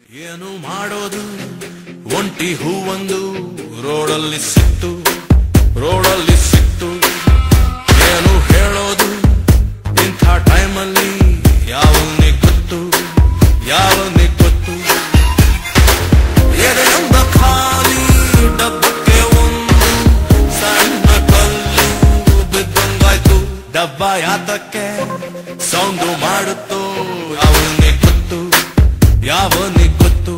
ಏನು ಮಾಡೋದು ಒಂಟಿ ಹೂವೊಂದು ರೋಡಲ್ಲಿ ಸಿಕ್ತು ರೋಡಲ್ಲಿ ಸಿಕ್ತು ಏನು ಹೇಳೋದು ಇಂಥ ಟೈಮಲ್ಲಿ ಯಾವನ್ನೇ ಗೊತ್ತು ಯಾವನ್ನೇ ಗೊತ್ತು ಎದೆಯೊಂದ ಖಾಲಿ ಡಬ್ಬಕ್ಕೆ ಒಂದು ಸಣ್ಣ ಕಲ್ಲು ಬಿದ್ದಂಗಾಯ್ತು ಡಬ್ಬ ಯಾತಕ್ಕೆ ಸೌಂಡು ಮಾಡುತ್ತೋ ಯಾವನ್ನೇ ಗೊತ್ತು ಯಾವನ್ನೇ ಗೊತ್ತು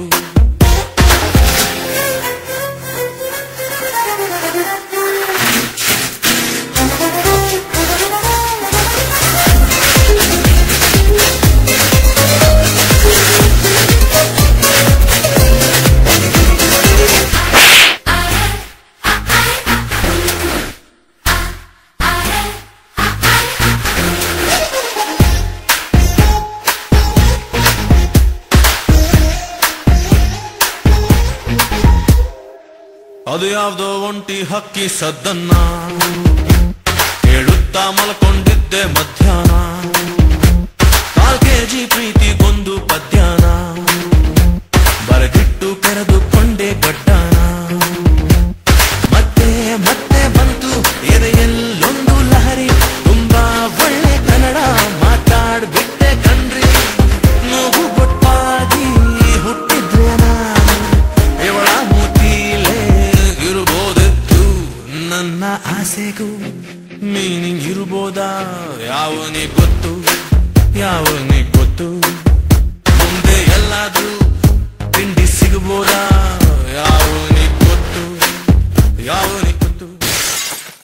ಅದು ಯಾವ್ದೋ ಒಂಟಿ ಹಕ್ಕಿ ಸದ್ದನ್ನ ಕೇಳುತ್ತಾ ಮಲ್ಕೊಂಡಿದ್ದೆ ಮಧ್ಯಾಹ್ನ ಕಾಲ್ ಕೆಜಿ ಪ್ರೀತಿಗೊಂದು ಪದ್ಯಾನ ಬರೆದಿಟ್ಟು ಕೆರೆದುಕೊಂಡೆ ಗಡ್ಡಾನ ಮತ್ತೆ ಮತ್ತೆ ಬಂತು ಎದೆಯಲ್ಲೊಂದು ಲಹರಿ ತುಂಬಾ ಒಳ್ಳೆ ಕನ್ನಡ ಮಾತಾಡ್ಬಿಟ್ಟೆ ಕಣ್ರಿ ನೋವು ಗೊಟ್ಟಾಗಿ ಹುಟ್ಟಿದ್ರೆ ನಾನು ಇವಳ ಮೂತಿಲೇ ಇರಬಹುದಿತ್ತು ನನ್ನ ಆಸೆಗೂ ಮೀನಿಂಗ್ ಇರ್ಬೋದಾ ಯಾವನೇ ಗೊತ್ತು ಯಾವನೇ ಗೊತ್ತು ಮುಂದೆ ಎಲ್ಲಾದ್ರೂ ತಿಂಡಿ ಸಿಗಬಹುದಾ ಯಾವ